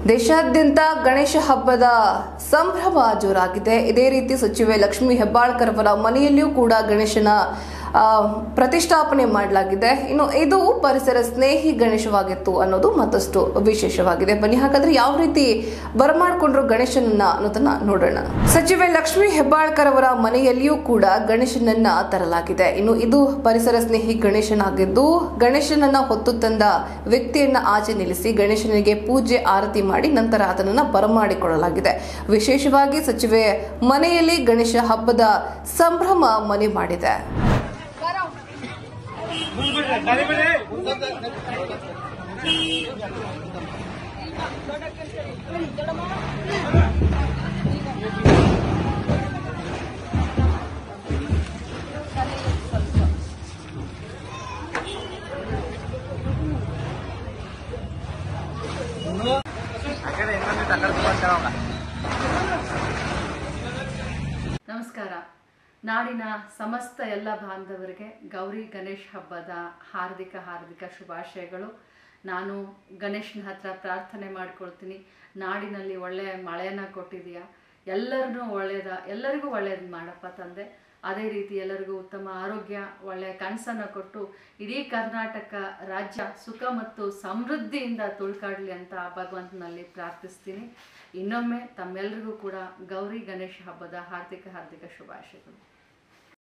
ದೇಶಾದ್ಯಂತ ಗಣೇಶ ಹಬ್ಬದ ಸಂಭ್ರಮ ಜೋರಾಗಿದೆ ಇದೇ ರೀತಿ ಸಚಿವೆ ಲಕ್ಷ್ಮಿ ಹೆಬ್ಬಾಳ್ಕರ್ ಅವರ ಮನೆಯಲ್ಲಿಯೂ ಕೂಡ ಗಣೇಶನ ಆ, ಪ್ರತಿಷ್ಠಾಪನೆ ಮಾಡಲಾಗಿದೆ ಇನ್ನು ಇದು ಪರಿಸರ ಸ್ನೇಹಿ ಗಣೇಶವಾಗಿತ್ತು ಅನ್ನೋದು ಮತ್ತಷ್ಟು ವಿಶೇಷವಾಗಿದೆ ಬನ್ನಿ ಹಾಗಾದ್ರೆ ಯಾವ ರೀತಿ ಬರಮಾಡ್ಕೊಂಡ್ರು ಗಣೇಶನನ್ನ ಅನ್ನೋದನ್ನ ನೋಡೋಣ ಸಚಿವೆ ಲಕ್ಷ್ಮಿ ಹೆಬ್ಬಾಳ್ಕರ್ ಅವರ ಮನೆಯಲ್ಲಿಯೂ ಕೂಡ ಗಣೇಶನನ್ನ ತರಲಾಗಿದೆ ಇನ್ನು ಇದು ಪರಿಸರ ಸ್ನೇಹಿ ಗಣೇಶನಾಗಿದ್ದು ಗಣೇಶನನ್ನ ಹೊತ್ತು ತಂದ ವ್ಯಕ್ತಿಯನ್ನ ಆಚೆ ನಿಲ್ಲಿಸಿ ಗಣೇಶನಿಗೆ ಪೂಜೆ ಆರತಿ ಮಾಡಿ ನಂತರ ಅದನ್ನ ಬರಮಾಡಿಕೊಳ್ಳಲಾಗಿದೆ ವಿಶೇಷವಾಗಿ ಸಚಿವೆ ಮನೆಯಲ್ಲಿ ಗಣೇಶ ಹಬ್ಬದ ಸಂಭ್ರಮ ಮನೆ ಮಾಡಿದೆ ನಮಸ್ಕಾರ ನಾಡಿನ ಸಮಸ್ತ ಎಲ್ಲ ಬಾಂಧವರಿಗೆ ಗೌರಿ ಗಣೇಶ್ ಹಬ್ಬದ ಹಾರ್ದಿಕ ಹಾರ್ದಿಕ ಶುಭಾಶಯಗಳು ನಾನು ಗಣೇಶನ ಹತ್ರ ಪ್ರಾರ್ಥನೆ ಮಾಡ್ಕೊಳ್ತೀನಿ ನಾಡಿನಲ್ಲಿ ಒಳ್ಳೆಯ ಮಳೆಯನ್ನು ಕೊಟ್ಟಿದೆಯಾ ಎಲ್ಲರನ್ನೂ ಒಳ್ಳೆಯದ ಎಲ್ಲರಿಗೂ ಒಳ್ಳೆಯದು ಮಾಡಪ್ಪ ತಂದೆ ಅದೇ ರೀತಿ ಎಲ್ಲರಿಗೂ ಉತ್ತಮ ಆರೋಗ್ಯ ಒಳ್ಳೆಯ ಕನಸನ್ನು ಕೊಟ್ಟು ಇಡೀ ಕರ್ನಾಟಕ ರಾಜ್ಯ ಸುಖ ಮತ್ತು ಸಮೃದ್ಧಿಯಿಂದ ತುಳ್ಕಾಡಲಿ ಅಂತ ಭಗವಂತನಲ್ಲಿ ಪ್ರಾರ್ಥಿಸ್ತೀನಿ ಇನ್ನೊಮ್ಮೆ ತಮ್ಮೆಲ್ಲರಿಗೂ ಕೂಡ ಗೌರಿ ಗಣೇಶ ಹಬ್ಬದ ಹಾರ್ದಿಕ ಹಾರ್ದಿಕ ಶುಭಾಶಯಗಳು